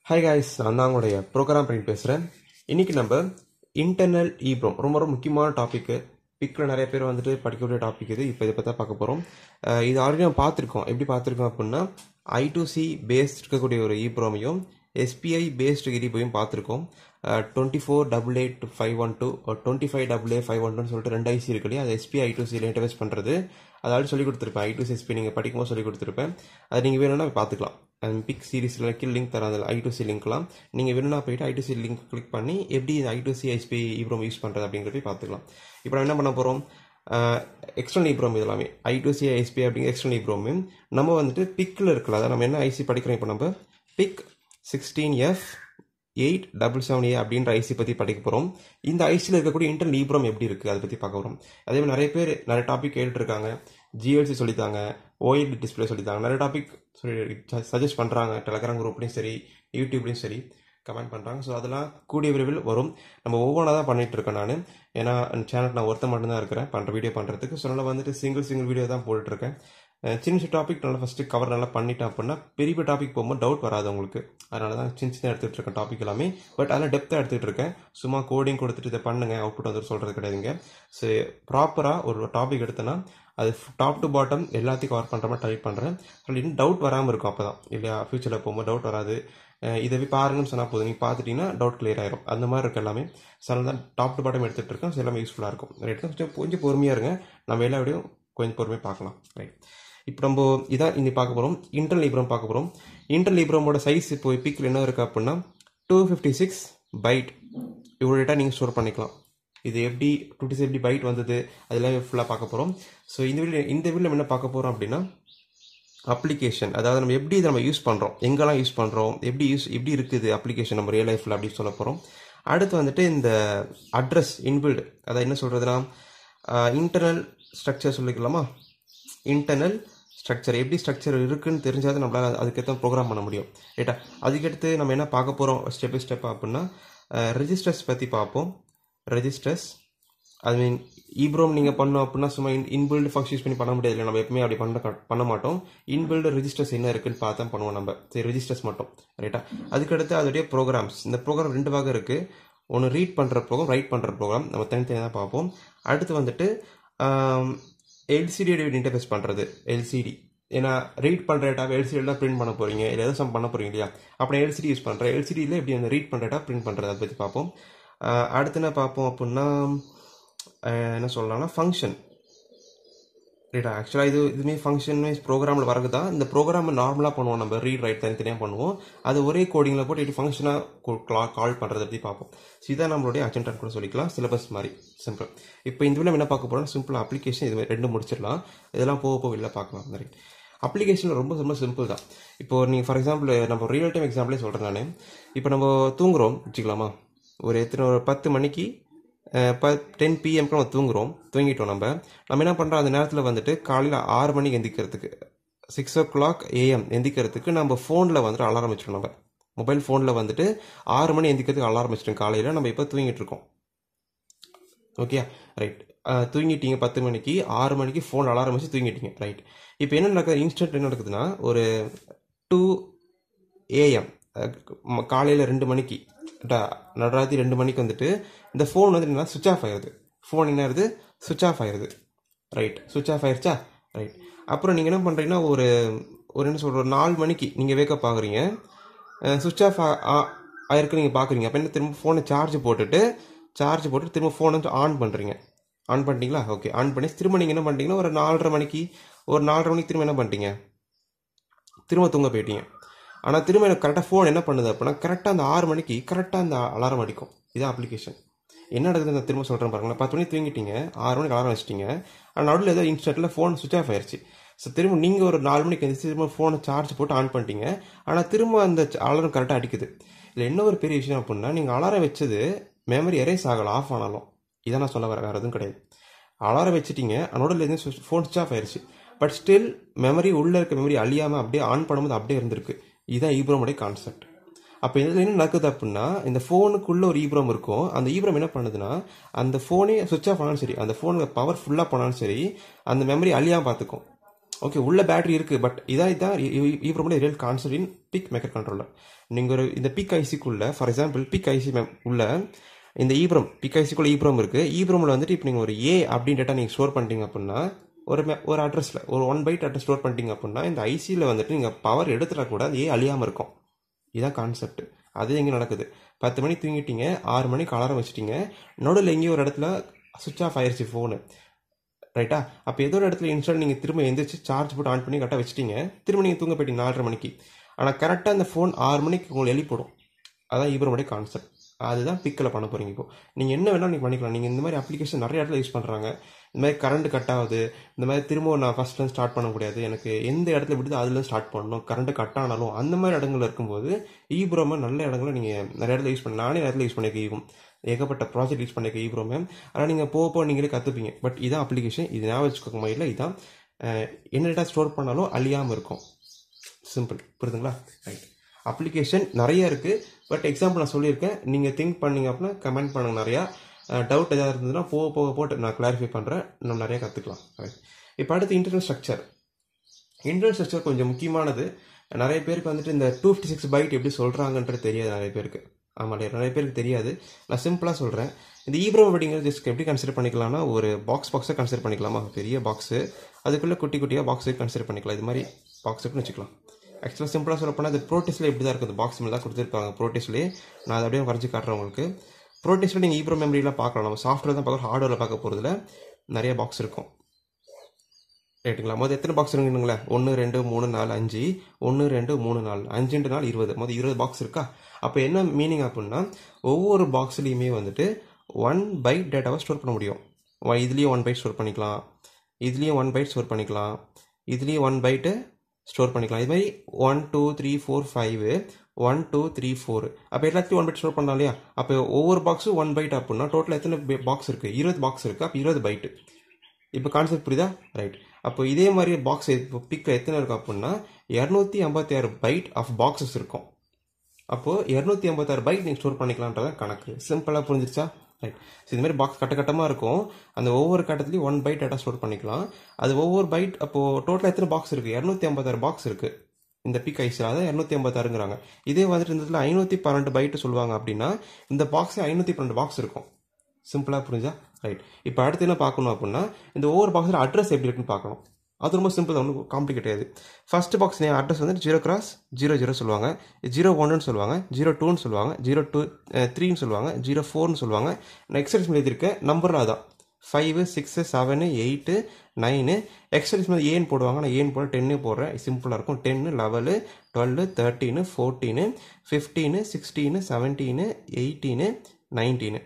hi guys நான் தான் உங்களுடைய ப்ரோக்ராம் பண்ணி பேசுகிறேன் இன்னைக்கு நம்ம இன்டர்னல் ஈப்ரோம் ரொம்ப ரொம்ப முக்கியமான டாப்பிக்கு பிக்கில் நிறைய பேர் வந்துட்டு படிக்கக்கூடிய டாபிக் இது இப்போ இதை பற்றி தான் பார்க்க போகிறோம் இது ஆல்ரெடி நம்ம பார்த்துருக்கோம் எப்படி பார்த்துருக்கோம் அப்படின்னா ஐ டு சி பேஸ்ட் இருக்கக்கூடிய ஒரு ஈப்ரோமையும் எஸ்பிஐ பேஸ்டு இரிபையும் பார்த்துருக்கோம் twenty four double eight five one two twenty five double eight five one டூன்னு சொல்லிட்டு ரெண்டு ஐசி இருக்கு இல்லையா அது எஸ்பிஐ ஐ டு சியில் இன்டர்வேஸ் பண்ணுறது அது ஆல்ரெடி சொல்லி கொடுத்துருப்பேன் ஐ டு சி எஸ்பி நீங்கள் படிக்கும்போது சொல்லி கொடுத்துருப்பேன் அது நீங்கள் வேணும்னா பார்த்துக்கலாம் அந்த பிக் சீரிஸில் கீழ் லிங்க் தரேன் அதில் ஐ டு சி லிங்க்லாம் நீங்கள் வேணும்னா போயிட்டு I two C link click பண்ணி எப்படி இந்த I two C SP EEPROM use பண்ணுறது அப்படிங்கிறத போய் பார்த்துக்கலாம் இப்போ நம்ம என்ன பண்ண போகிறோம் எக்ஸ்டர்னல் இப்ரோம் இது எல்லாமே ஐ டு சி எஸ்பி அப்படிங்கிற எக்ஸ்டர்னல் இப்ரோமு நம்ம வந்துட்டு பிக்கில் இருக்கல அதாவது நம்ம என்ன ஐசி படிக்கிறோம் இப்போ நம்ம PIC sixteen F eight double seven A அப்படின்ற ஐசி பற்றி படிக்க போகிறோம் இந்த ஐசியில் இருக்கக்கூடிய இன்டர்னல் ஈப்ரோம் எப்படி இருக்குது அதை பற்றி பார்க்க போகிறோம் அதே மாதிரி நிறைய பேர் நிறைய டாபிக் கேட்டுருக்காங்க ஜிஎல்சி சொல்லித்தாங்க ஓஎல்டி டிஸ்பிளே சொல்லித்தாங்க நிறைய டாபிக் சொல்லி சஜஸ்ட் பண்ணுறாங்க டெலகிராம் குரூப்லேயும் சரி யூடியூப்லேயும் சரி கமெண்ட் பண்ணுறாங்க ஸோ அதெல்லாம் கூடிய விரைவில் வரும் நம்ம ஒவ்வொன்றா தான் பண்ணிட்டு இருக்கேன் நான் ஏன்னா சேனல் நான் ஒருத்த மட்டும்தான் இருக்கிறேன் பண்ணுற வீடியோ பண்ணுறதுக்கு ஸோ நல்லா வந்துட்டு சிங்கிள் சிங்கிள் வீடியோ தான் போட்டுட்ருக்கேன் சின்ன சின்ன டாபிக் நல்லா ஃபஸ்ட்டு கவர் நல்லா பண்ணிட்டேன் அப்படின்னா பெரிய பெரிய டாபிக் போகும்போது டவுட் வராது உங்களுக்கு அதனால தான் சின்ன சின்ன எடுத்துகிட்டு இருக்கேன் டாபிக் எல்லாமே பட் அதெல்லாம் டெப்த்தாக எடுத்துகிட்டு இருக்கேன் சும்மா கோடிங் கொடுத்துட்டு இதை பண்ணுங்க அவுட்புட் வந்து சொல்கிறது கிடையாதுங்க ஸோ ப்ராப்பராக ஒரு டாபிக் எடுத்தேன்னா அது டாப் டு பாட்டம் எல்லாத்தையும் கவர் பண்ணுற மாதிரி ட்ரை பண்ணுறேன் அப்படின்னு டவுட் வராமல் இருக்கும் அப்போ தான் இல்லையா ஃபியூச்சரில் போகும்போது டவுட் வராது இதை போய் பாருங்கன்னு சொன்னால் போதும் நீங்கள் பார்த்துட்டீங்கன்னா டவுட் கிளியர் ஆயிரும் அந்த மாதிரி இருக்கு எல்லாமே ஸோ அதனால தான் டாப் டு பாட்டம் எடுத்துகிட்டு இருக்கேன் ஸோ எல்லாமே யூஸ்ஃபுல்லாக இருக்கும் ரைட் கொஞ்சம் கொஞ்சம் பொறுமையாக இருங்க நம்ம எல்லா வீடியோ கொஞ்சம் பொறுமையாக பார்க்கலாம் ரைட் இப்போ நம்ம இதான் இன்னைக்கு பார்க்க போகிறோம் இன்டர்னல் ஈப்ரோம் பார்க்க போகிறோம் இன்டர்னல் ஈப்ரோமோட சைஸ் இப்போ பிக்கில் என்ன இருக்குது அப்படின்னா டூ ஃபிஃப்டி சிக்ஸ் பைட் இவ்வளோ டேட்டா நீங்கள் ஸ்டோர் பண்ணிக்கலாம் இது எப்படி டுவெண்ட்டி சிக்ஸ் எப்படி பைட் வந்தது அதெல்லாம் ஃபுல்லாக பார்க்க போகிறோம் ஸோ இந்த வீடியோ இந்த வீடியோ என்ன பார்க்க போகிறோம் அப்படின்னா அப்ளிகேஷன் அதாவது நம்ம எப்படி இதை நம்ம யூஸ் பண்ணுறோம் எங்கெல்லாம் யூஸ் பண்ணுறோம் எப்படி யூஸ் எப்படி இருக்குது அப்ளிகேஷன் நம்ம ரியல் லைஃப்பில் அப்படி சொல்ல போகிறோம் அடுத்து வந்துட்டு இந்த அட்ரஸ் இன்பில்டு அதாவது என்ன சொல்கிறதுனா இன்டர்னல் ஸ்ட்ரக்சர் சொல்லிக்கலாமா இன்டர்னல் ஸ்ட்ரக்சர் எப்படி ஸ்ட்ரக்சர் இருக்குன்னு தெரிஞ்சால் நம்மளால் அதுக்கேற்ற ப்ரோக்ராம் பண்ண முடியும் ரைட்டா அதுக்கடுத்து நம்ம என்ன பார்க்க போகிறோம் ஸ்டெப் பை ஸ்டெப் அப்படின்னா ரெஜிஸ்டர்ஸ் பற்றி பார்ப்போம் ரெஜிஸ்டர்ஸ் ஐ மீன் ஈப்ரோம் நீங்கள் பண்ணோம் அப்படின்னா சும்மா இன் இன்பில்டு ஃபங்க்ஷன் யூஸ் பண்ணி பண்ண முடியாது இல்லை நம்ம எப்பவுமே அப்படி பண்ண பண்ண மாட்டோம் இன்பில்டு ரெஜிஸ்டர்ஸ் என்ன இருக்குன்னு பார்த்தா பண்ணுவோம் நம்ம சரி ரெஜிஸ்டர்ஸ் மட்டும் ரைட்டா அதுக்கடுத்து அதோடைய ப்ரோக்ராம்ஸ் இந்த ப்ரோக்ராம் ரெண்டு வகை இருக்குது ஒன்று ரீட் பண்ணுற ப்ரோக்ராம் ரைட் பண்ணுற ப்ரோக்ராம் நம்ம தனித்தனியாக தான் பார்ப்போம் அடுத்து வந்துட்டு எல்சிடி இன்டர்ஃபேஸ் பண்ணுறது எல்சிடி ஏன்னா ரீட் பண்ணுற டேட்டாவை எல்சிடி தான் பிரிண்ட் பண்ண போகிறீங்க இல்லை ஏதோ சம் பண்ண போகிறீங்க இல்லையா அப்போ எல்சிடி யூஸ் பண்ணுறேன் எல்சிடியில் எப்படி அந்த ரீட் பண்ணுற டேட்டா பிரிண்ட் பண்ணுறது அதை பற்றி பார்ப்போம் அடுத்து என்ன பார்ப்போம் அப்படின்னா என்ன சொல்லலாம்னா ஃபங்க்ஷன் ரைட்டா ஆக்சுவலாக இது இதுமே ஃபங்க்ஷன் ப்ரோக்ராமில் வரது தான் இந்த ப்ரோக்ராம் நார்மலாக பண்ணுவோம் நம்ம ரீட் ரைட் தனித்தனியாக பண்ணுவோம் அது ஒரே கோடிங்கில் போட்டு எப்படி ஃபங்க்ஷனாக கால் பண்ணுறதை பற்றி பார்ப்போம் ஸோ இதான் நம்மளுடைய அஜெண்டான்னு கூட சொல்லிக்கலாம் சிலபஸ் மாதிரி சிம்பிள் இப்போ இந்த வீடியோ என்ன பார்க்க போகிறோம் சிம்பிள் அப்ளிகேஷன் இது ரெண்டு முடிச்சிடலாம் இதெல்லாம் போக போக இல்லை பார்க்கலாம் ரைட் அப்ளிகேஷன் ரொம்ப ரொம்ப சிம்பிள் தான் இப்போ நீங்கள் ஃபார் எக்ஸாம்பிள் நம்ம ரியல் டைம் எக்ஸாம்பிளே சொல்கிறேன் நான் இப்போ நம்ம தூங்குறோம் வச்சுக்கலாமா ஒரு எத்தனை ஒரு பத்து மணிக்கு இப்போ டென் பிஎம்க்கு நம்ம தூங்குறோம் தூங்கிட்டோம் நம்ம நம்ம என்ன பண்ணுறோம் அந்த நேரத்தில் வந்துட்டு காலையில் ஆறு மணிக்கு எந்திக்கிறதுக்கு சிக்ஸ் ஓ கிளாக் ஏஎம் எந்திக்கிறதுக்கு நம்ம ஃபோனில் வந்துட்டு அலாரம் வச்சிடும் நம்ம மொபைல் ஃபோனில் வந்துட்டு ஆறு மணி எந்திக்கிறதுக்கு அலாரம் வச்சிட்டோம் காலையில் நம்ம இப்போ தூங்கிட்டு இருக்கோம் ஓகே ரைட் தூங்கிட்டீங்க பத்து மணிக்கு ஆறு மணிக்கு ஃபோன் அலாரம் வச்சு தூங்கிட்டீங்க ரைட் இப்போ என்ன நடக்குது இன்ஸ்டன்ட் என்ன நடக்குதுன்னா ஒரு டூ ஏஎம் காலையில் ரெண்டு மணிக்கு நடராத்திரி ரெண்டு மணிக்கு வந்துட்டு இந்த ஃபோன் வந்து என்ன சுவிச் ஆஃப் ஆயிடுது ஃபோன் என்ன ஆகுது சுவிச் ஆஃப் ஆயிடுது ரைட் சுவிச் ஆஃப் ஆயிடுச்சா ரைட் அப்புறம் நீங்கள் என்ன பண்ணுறீங்கன்னா ஒரு ஒரு என்ன சொல்கிற ஒரு நாலு மணிக்கு நீங்கள் வேக்கப் ஆகுறீங்க சுவிச் ஆஃப் ஆயிருக்கு நீங்கள் பார்க்குறீங்க அப்போ என்ன திரும்ப ஃபோனை சார்ஜ் போட்டுட்டு சார்ஜ் போட்டு திரும்ப ஃபோனை வந்து ஆன் பண்ணுறீங்க ஆன் பண்ணிட்டீங்களா ஓகே ஆன் பண்ணி திரும்ப நீங்கள் என்ன பண்ணிட்டீங்கன்னா ஒரு நாலரை மணிக்கு ஒரு நாலரை மணிக்கு திரும்ப என்ன பண்ணிட்டீங்க திரும்ப தூங்க போயிட்டீங்க ஆனால் திரும்ப எனக்கு கரெக்டாக ஃபோன் என்ன பண்ணுது அப்படின்னா கரெக்டாக அந்த ஆறு மணிக்கு கரெக்டாக அந்த அலாரம் அடிக்கும் இதான் அப்ளிகேஷன் என்ன நடக்குது நான் திரும்ப சொல்கிறேன் பாருங்களேன் பத்து மணிக்கு தூங்கிட்டீங்க ஆறு மணிக்கு அலாரம் வச்சிட்டீங்க ஆனால் நடுவில் ஏதோ இன்ஸ்டன்ட்டில் ஃபோன் சுவிச் ஆஃப் ஆயிடுச்சு ஸோ திரும்ப நீங்கள் ஒரு நாலு மணிக்கு எழுந்திரிச்சு திரும்ப ஃபோனை சார்ஜ் போட்டு ஆன் பண்ணிட்டீங்க ஆனால் திரும்ப அந்த அலாரம் கரெக்டாக அடிக்குது இல்லை என்ன ஒரு பெரிய விஷயம் அப்படின்னா நீங்கள் அலாரம் வச்சது மெமரி எரேஸ் ஆகலாம் ஆஃப் ஆனாலும் இதான் நான் சொல்ல வர வேறு எதுவும் கிடையாது அலாரம் வச்சுட்டீங்க அதனோட இருந்து ஃபோன் சுவிச் ஆஃப் ஆயிடுச்சு பட் ஸ்டில் மெமரி உள்ளே இருக்க மெமரி அழியாமல் அப்படியே ஆன் பண்ணும்போது அப்படியே இருந்திருக்கு இதுதான் ஈப்ரோமுடைய கான்செப்ட் அப்போ இதில் என்ன நடக்குது அப்படின்னா இந்த ஃபோனுக்குள்ள ஒரு ஈப்ரோம் இருக்கும் அந்த ஈப்ரோம் என்ன பண்ணுதுன்னா அந்த ஃபோனே சுவிச் ஆஃப் ஆனாலும் சரி அந்த ஃபோனில் பவர் ஃபுல்லாக போனாலும் சரி அந்த மெமரி அழியாமல் பார்த்துக்கும் ஓகே உள்ள பேட்டரி இருக்கு பட் இதான் இதான் ஈப்ரோமோட real concept in PIC microcontroller நீங்கள் ஒரு இந்த பிக் ஐசிக்குள்ள ஃபார் எக்ஸாம்பிள் பிக் ஐசி உள்ள இந்த ஈப்ரோம் பிக் ஐசிக்குள்ள ஈப்ரோம் இருக்கு ஈப்ரோமில் வந்துட்டு இப்போ நீங்கள் ஒரு ஏ அப்படின்னு டேட்டா நீங்கள் ஸ்டோர் பண்ணிட்டீங்க அப்படின்னா ஒரு me- ஒரு அட்ரஸில் ஒரு ஒன் பைட் அட்ரஸ் ஸ்டோர் பண்ணிட்டீங்க அப்படின்னா இந்த ஐசியில் வந்துட்டு நீங்கள் பவர் எடுத்துட்டா கூட அது ஏ அழியாமல் இருக்கும் இதுதான் கான்செப்ட் அது எங்கே நடக்குது பத்து மணிக்கு தூங்கிட்டீங்க ஆறு மணிக்கு அலாரம் வச்சிட்டீங்க நடுவில் எங்கேயோ ஒரு இடத்துல சுவிச் ஆஃப் ஆயிருச்சு ஃபோனு ரைட்டா அப்போ ஏதோ ஒரு இடத்துல இன்ஸ்டால் நீங்கள் திரும்ப எந்திரிச்சு சார்ஜ் போட்டு ஆன் பண்ணி கரெக்டாக வச்சிட்டீங்க திரும்ப நீங்கள் தூங்க போயிட்டீங்க நாலரை மணிக்கு ஆனால் கரெக்டாக அந்த ஃபோன் ஆறு மணிக்கு உங்களுக்கு எழுப்பிடும் அதான் இவருடைய கான்செப்ட் அதுதான் பிக்கில் பண்ண போகிறீங்க இப்போ நீங்கள் என்ன வேணாலும் நீங்கள் பண்ணிக்கலாம் நீங்கள் இந்த மாதிரி அப்ளிகேஷன் நிறைய இடத்துல யூஸ் பண்ணுறாங்க இந்த மாதிரி கரண்ட் கட் ஆகுது இந்த மாதிரி திரும்ப நான் ஃபஸ்ட்லேருந்து ஸ்டார்ட் பண்ண முடியாது எனக்கு எந்த இடத்துல விடுதோ அதுல ஸ்டார்ட் பண்ணணும் கரண்ட் கட் ஆனாலும் அந்த மாதிரி இடங்கள்ல இருக்கும்போது ஈப்ரோமை நல்ல இடங்களை நீங்கள் நிறைய இடத்துல யூஸ் பண்ண நானே நிறைய இடத்துல யூஸ் பண்ணியிருக்கேன் ஏகப்பட்ட ப்ராஜெக்ட் யூஸ் பண்ணியிருக்கேன் ஈப்ரோமே ஆனால் நீங்கள் போக போக நீங்களே கற்றுப்பீங்க பட் இதான் அப்ளிகேஷன் இது ஞாபகம் வச்சுக்கோங்க மைண்டில் இதான் அஹ், என்ன டேட்டா ஸ்டோர் பண்ணாலும் அழியாமல் இருக்கும் சிம்பிள் புரியுதுங்களா ரைட் அப்ளிகேஷன் நிறைய இருக்கு பட் எக்ஸாம்பிள் நான் சொல்லியிருக்கேன் நீங்கள் திங்க் பண்ணீங்க அப்படின்னா கமெண்ட் பண்ணுங்க நிறையா டவுட் எதாவது இருந்ததுன்னா போக போக போட்டு நான் கிளாரிஃபை பண்ணுறேன் நம்ம நிறைய கற்றுக்கலாம் ரைட் இப்போ அடுத்து இன்டர்னல் ஸ்ட்ரக்சர் இன்டர்னல் ஸ்ட்ரக்சர் கொஞ்சம் முக்கியமானது நிறைய பேருக்கு வந்துட்டு இந்த டூ ஃபிஃப்டி சிக்ஸ் பைட் எப்படி சொல்கிறாங்கன்றது தெரியாது நிறைய பேருக்கு ஆமாம் நிறைய பேருக்கு தெரியாது நான் சிம்பிளாக சொல்கிறேன் இந்த ஈப்ரோ அப்படிங்கிறது just எப்படி கன்சிடர் பண்ணிக்கலாம்னா ஒரு பாக்ஸ் பாக்ஸை கன்சிடர் பண்ணிக்கலாமா பெரிய பாக்ஸு அதுக்குள்ளே குட்டி குட்டியாக பாக்ஸு கன்சிடர் பண்ணிக்கலாம் இது மாதிரி பாக்ஸ் இருக்குன்னு வச்சுக்கலாம் ஆக்சுவலாக சிம்பிளாக சொல்ல போனால் அது ப்ரோட்டிஸில் இப்படி தான் இருக்குது பாக்ஸ் மேலே தான் கொடுத்துருப்பாங்க ப்ரோட்டிஸ்லேயே நான் அதை அப்படியே வரைஞ்சி காட்டுறேன் உங்களுக்கு ப்ரோட்டிஸில் நீங்கள் ஈப்ரோ மெமரியில் பார்க்கலாம் நம்ம சாஃப்ட்வேர் தான் பார்க்குறோம் ஹார்ட்வேரில் பார்க்க போகிறதுல நிறைய பாக்ஸ் இருக்கும் ரைட்டுங்களா மொதல் எத்தனை பாக்ஸ் இருக்குங்களா ஒன்று ரெண்டு மூணு நாலு அஞ்சு ஒன்று ரெண்டு மூணு நாலு அஞ்சுன்ற நாள் இருபது மொதல் இருபது பாக்ஸ் இருக்கா அப்போ என்ன மீனிங் அப்படின்னா ஒவ்வொரு பாக்ஸ்லேயுமே வந்துட்டு ஒன் பைட் டேட்டாவை ஸ்டோர் பண்ண முடியும் ஒ- இதுலேயும் ஒன் பைட் ஸ்டோர் பண்ணிக்கலாம் இதுலேயும் ஒன் பைட் ஸ்டோர் பண்ணிக்கலாம் இதுலேயும் ஒன் பைட்டு ஸ்டோர் பண்ணிக்கலாம் இது மாதிரி one two three four five one two three four அப்போ எல்லாத்தையும் ஒன் பைட் ஸ்டோர் பண்ணலாம் இல்லையா அப்போ ஒவ்வொரு பாக்ஸும் ஒன் பைட் அப்படின்னா டோட்டல் எத்தனை பாக்ஸ் இருக்குது இருபது பாக்ஸ் இருக்குது அப்போ இருபது பைட்டு இப்போ கான்செப்ட் புரியுதா ரைட் அப்போ இதே மாதிரி பாக்ஸ் இப்போ பிக்கில் எத்தனை இருக்கும் அப்படின்னா இரநூத்தி ஐம்பத்தி ஆறு பைட் ஆஃப் பாக்ஸஸ் இருக்கும் அப்போது இரநூத்தி ஐம்பத்தாறு பைட் நீங்கள் ஸ்டோர் பண்ணிக்கலான்றதான் கணக்கு சிம்பிளாக புரிஞ்சிருச்சா ரைட் ஸோ இந்த மாதிரி பாக்ஸ் கட்ட கட்டமாக இருக்கும் அந்த ஒவ்வொரு கட்டத்துலையும் ஒன் பைட் டேட்டா ஸ்டோர் பண்ணிக்கலாம் அது ஒவ்வொரு பைட் அப்போது டோட்டலாக எத்தனை பாக்ஸ் இருக்குது இரநூத்தி ஐம்பத்தாறு பாக்ஸ் இருக்குது இந்த பிக் ஐஸில் அதான் இரநூத்தி ஐம்பத்தாறுங்கிறாங்க இதே வந்துட்டு இந்த இடத்துல ஐநூற்றி பன்னெண்டு பைட்டு சொல்லுவாங்க அப்படின்னா இந்த பாக்ஸே ஐநூற்றி பன்னெண்டு பாக்ஸ் இருக்கும் சிம்பிளாக புரிஞ்சா ரைட் இப்போ அடுத்து என்ன பார்க்கணும் அப்படின்னா இந்த ஒவ்வொரு பாக்ஸில் அட்ரஸ் எப்படி இருக்குன்னு பார்க்கணும் அது ரொம்ப சிம்பிள் தான் ஒன்றும் காம்ப்ளிகேட் கிடையாது ஃபர்ஸ்ட் பாக்ஸ் அட்ரஸ் வந்து ஜீரோ கிராஸ் ஜீரோ ஜீரோ சொல்லுவாங்க ஜீரோ ஒன்னு சொல்லுவாங்க ஜீரோ டூன்னு சொல்லுவாங்க ஜீரோ டூ த்ரீன்னு சொல்லுவாங்க ஜீரோ ஃபோர்னு சொல்லுவாங்க நெக்ஸ்ட் எழுதியிருக்க நம்பர் அதான் five six seven eight nine எக்ஸல்ஸ் மேலே ஏன் போடுவாங்க நான் ஏன் போட டென்னு போடுறேன் சிம்பிளாக இருக்கும் ten eleven twelve thirteen fourteen fifteen sixteen seventeen eighteen nineteen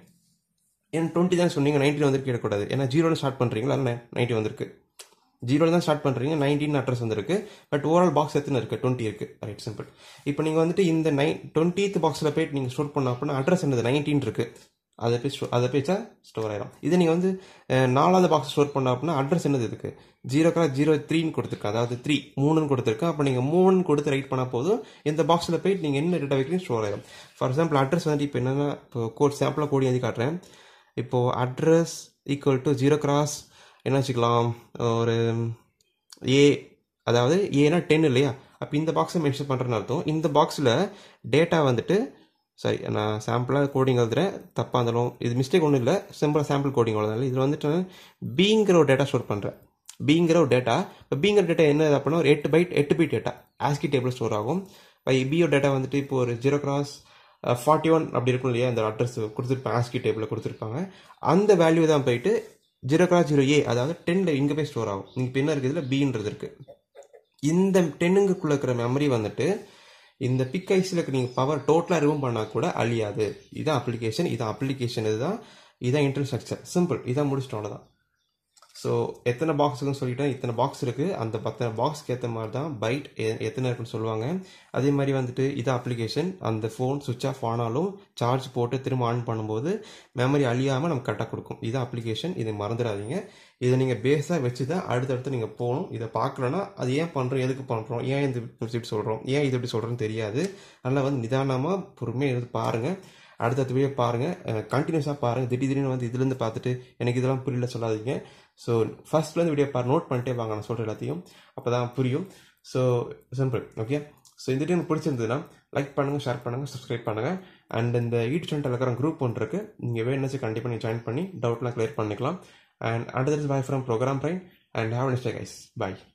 ஏன் டுவெண்ட்டி தான் சொன்னீங்க நைன்டீன் வந்து கேட்கக்கூடாது ஏன்னா ஜீரோவில் ஸ்டார்ட் பண்ணுறீங்களா அதனால் நைன்ட்டி வந்திருக்கு ஜீரோவில் தான் ஸ்டார்ட் பண்ணுறீங்க நைன்டீன் அட்ரஸ் வந்திருக்கு பட் ஓவரால் பாக்ஸ் எத்தனை இருக்குது டுவெண்ட்டி இருக்குது ரைட் சிம்பிள் இப்போ நீங்கள் வந்துட்டு இந்த நைன் டுவெண்ட்டீத் பாக்ஸில் போயிட்டு நீங்கள் ஸ்டோர் பண்ண அப்படின்னா அட்ரஸ் என்னது நைன்டீன் இருக்குது அதை போய் ஸ்டோ அதை போய்ச்சா ஸ்டோர் ஆயிரும் இது நீங்கள் வந்து அஹ், நாலாவது பாக்ஸ் ஸ்டோர் பண்ண அப்படின்னா அட்ரஸ் என்னது இதுக்கு ஜீரோ கிராஸ் ஜீரோ த்ரீன்னு கொடுத்துருக்கேன் அதாவது த்ரீ மூணுன்னு கொடுத்துருக்கேன் அப்போ நீங்கள் மூணுன்னு கொடுத்து ரைட் பண்ணால் போதும் இந்த பாக்ஸில் போயிட்டு நீங்கள் என்ன டேட்டா வைக்கிறீங்க ஸ்டோர் ஆயிரும் ஃபார் எக்ஸாம்பிள் அட்ரஸ் வந்து இப்போ என்னென்னா இப்போ கோட் சாம்பிளாக கோடி எழுதி காட்டுறேன் இப்போது address equal to zero cross என்ன வச்சுக்கலாம் ஒரு ஏ அதாவது ஏனா டென் இல்லையா அப்போ இந்த பாக்ஸை மென்ஷன் பண்ணுறேன்னு அர்த்தம் இந்த பாக்ஸில் டேட்டா வந்துட்டு சரி நான் சாம்பிளாக கோடிங் எழுதுறேன் தப்பாக இருந்தாலும் இது மிஸ்டேக் ஒன்றும் இல்லை சிம்பிளாக சாம்பிள் கோடிங் அவ்வளோதான் இதில் வந்துட்டு நான் பீங்கிற ஒரு டேட்டா ஸ்டோர் பண்ணுறேன் பீங்கிற ஒரு டேட்டா இப்போ பீங்கிற டேட்டா என்ன அப்படின்னா ஒரு எட்டு பைட் எட்டு byte data ASCII table store ஆகும் இப்போ பிஓ டேட்டா வந்துட்டு இப்போ ஒரு ஜீரோ கிராஸ் ஃபார்ட்டி ஒன் அப்படி இருக்கும் இல்லையா அந்த அட்ரஸ் கொடுத்துருப்பாங்க ஆஸ்கி டேபிளில் கொடுத்துருப்பாங்க அந்த வேல்யூ தான் போயிட்டு ஜீரோ கிராஸ் ஜீரோ ஏ அதாவது டென்னில் இங்கே போய் ஸ்டோர் ஆகும் நீங்கள் இப்போ என்ன இருக்குது இதில் பீன்றது இருக்குது இந்த டென்னுங்குள்ளே இருக்கிற மெமரி வந்துட்டு இந்த பிக் ஐஸில் நீங்கள் பவர் டோட்டலாக ரிமூவ் பண்ணால் கூட அழியாது இதான் அப்ளிகேஷன் இதான் அப்ளிகேஷன் இதுதான் இதான் இன்டர்ஸ்ட்ரக்சர் சிம்பிள் இதான் முடிச்சிட்டோம் அவ்வளோதான் ஸோ எத்தனை பாக்ஸ் இருக்குன்னு சொல்லிட்டேன் இத்தனை பாக்ஸ் இருக்குது அந்த பத்தனை பாக்ஸ்க்கு ஏற்ற மாதிரி தான் பைட் எத்தனை இருக்குன்னு சொல்லுவாங்க அதே மாதிரி வந்துட்டு இதான் அப்ளிகேஷன் அந்த ஃபோன் சுவிட்ச் ஆஃப் ஆனாலும் சார்ஜ் போட்டு திரும்ப ஆன் பண்ணும்போது மெமரி அழியாமல் நம்ம கரெக்டாக கொடுக்கும் இதான் அப்ளிகேஷன் இதை மறந்துடாதீங்க இதை நீங்கள் பேஸாக வச்சு தான் அடுத்தடுத்து நீங்கள் போகணும் இதை பார்க்கலன்னா அது ஏன் பண்ணுறோம் எதுக்கு பண்ணுறோம் ஏன் இந்த இப்படி சொல்கிறோம் ஏன் இது எப்படி சொல்கிறோன்னு தெரியாது அதனால் வந்து நிதானமாக பொறுமையாக எடுத்து பாருங்கள் அடுத்தடுத்த வீடியோ பாருங்கள் கண்டினியூஸாக பாருங்கள் திடீர் திடீர்னு வந்து இதுலேருந்து பார்த்துட்டு எனக்கு இதெல்லாம் புரியல சொல்லாதீங்க ஸோ ஃபர்ஸ்ட்லேருந்து வீடியோ பாரு நோட் பண்ணிட்டே வாங்க நான் சொல்கிற எல்லாத்தையும் அப்போ தான் புரியும் ஸோ சிம்பிள் ஓகே ஸோ இந்த வீடியோ எனக்கு பிடிச்சிருந்ததுன்னா லைக் பண்ணுங்கள் ஷேர் பண்ணுங்கள் சப்ஸ்கிரைப் பண்ணுங்கள் அண்ட் இந்த யூடியூப் சேனல் இருக்கிற குரூப் ஒன்று இருக்குது நீங்கள் வேணுச்சு கண்டிப்பாக நீங்கள் ஜாயின் பண்ணி டவுட்லாம் கிளியர் பண்ணிக்கலாம் அண்ட் அடுத்தது bye from program rain and have next guys bye